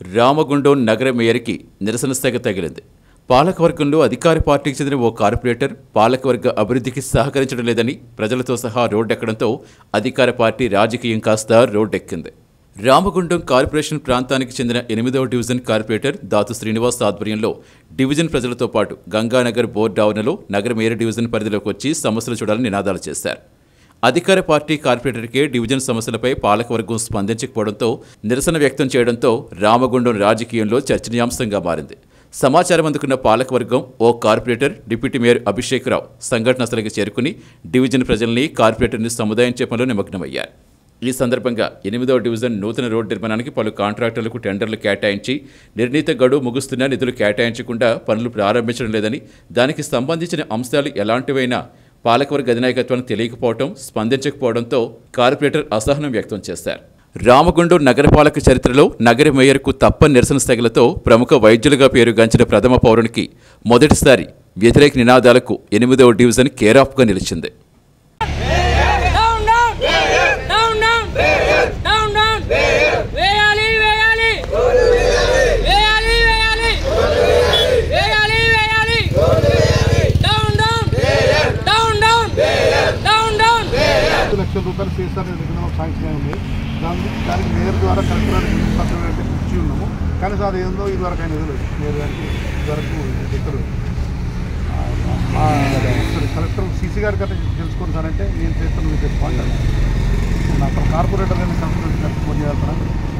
రామగుండం నగర మేయర్కి నిరసన సెగ తగిలింది పాలకవర్గంలో అధికార పార్టీకి చెందిన ఓ కార్పొరేటర్ పాలకవర్గ అభివృద్ధికి సహకరించడం లేదని ప్రజలతో సహా రోడ్డెక్కడంతో అధికార పార్టీ రాజకీయం కాస్త రోడ్డెక్కింది రామగుండం కార్పొరేషన్ ప్రాంతానికి చెందిన ఎనిమిదవ డివిజన్ కార్పొరేటర్ దాతు శ్రీనివాస్ ఆధ్వర్యంలో డివిజన్ ప్రజలతో పాటు గంగానగర్ బోర్డు ఆవరణలో నగర మేయర్ డివిజన్ పరిధిలోకి వచ్చి సమస్యలు చూడాలని నినాదాలు చేశారు అధికార పార్టీ కార్పొరేటర్కే డివిజన్ సమస్యలపై పాలకవర్గం స్పందించకపోవడంతో నిరసన వ్యక్తం చేయడంతో రామగుండం రాజకీయంలో చర్చనీయాంశంగా మారింది సమాచారం అందుకున్న పాలకవర్గం ఓ corporator deputy mayor Abhishek Rao సంఘటన స్థలికి చేరుకుని డివిజన్ ప్రజల్ని కార్పొరేటర్ని సముదాయించే పనిలో నిమగ్నమయ్యారు ఈ సందర్భంగా ఎనిమిదవ డివిజన్ నూతన రోడ్డు నిర్మాణానికి పలు కాంట్రాక్టర్లకు టెండర్లు కేటాయించి నిర్ణీత గడువు ముగుస్తున్నా నిధులు కేటాయించకుండా పనులు ప్రారంభించడం లేదని దానికి సంబంధించిన అంశాలు ఎలాంటివైనా పాలకవర్గ అధినాయకత్వానికి తెలియకపోవడం స్పందించకపోవడంతో కార్పొరేటర్ అసహనం వ్యక్తం చేశారు రామగుండం నగరపాలక చరిత్రలో నగర మేయర్కు తప్పని నిరసన స్థగలతో ప్రముఖ వైద్యులుగా పేరుగాంచిన ప్రథమ పౌరునికి మొదటిసారి వ్యతిరేక నినాదాలకు ఎనిమిదవ డివిజన్ కేరాఫ్గా నిలిచింది down down down down down down వేయాలి వేయాలి వేయాలి వేయాలి వేయాలి వేయాలి down down down down down down ఐదు లక్షల రూపాయలు సీఎస్ఆర్ నిధులు శాంక్షన్ అయి ఉంది దాని దానికి మేయర్ ద్వారా కలెక్టర్ పత్రం అంటే ఇచ్చి ఉన్నాము కానీ సార్ ఏందో ఇదివరకు ఆయన నిధులు మేయర్ గారికి ఇదివరకు ఇక్కడ కలెక్టర్ సీసీ గారి కట్ట తెలుసుకోండి సార్ అంటే నేను చేస్తాను మీకు చెప్పండి అసలు కార్పొరేటర్ గారిని సంప్రదించి ఫోన్ చేస్తాను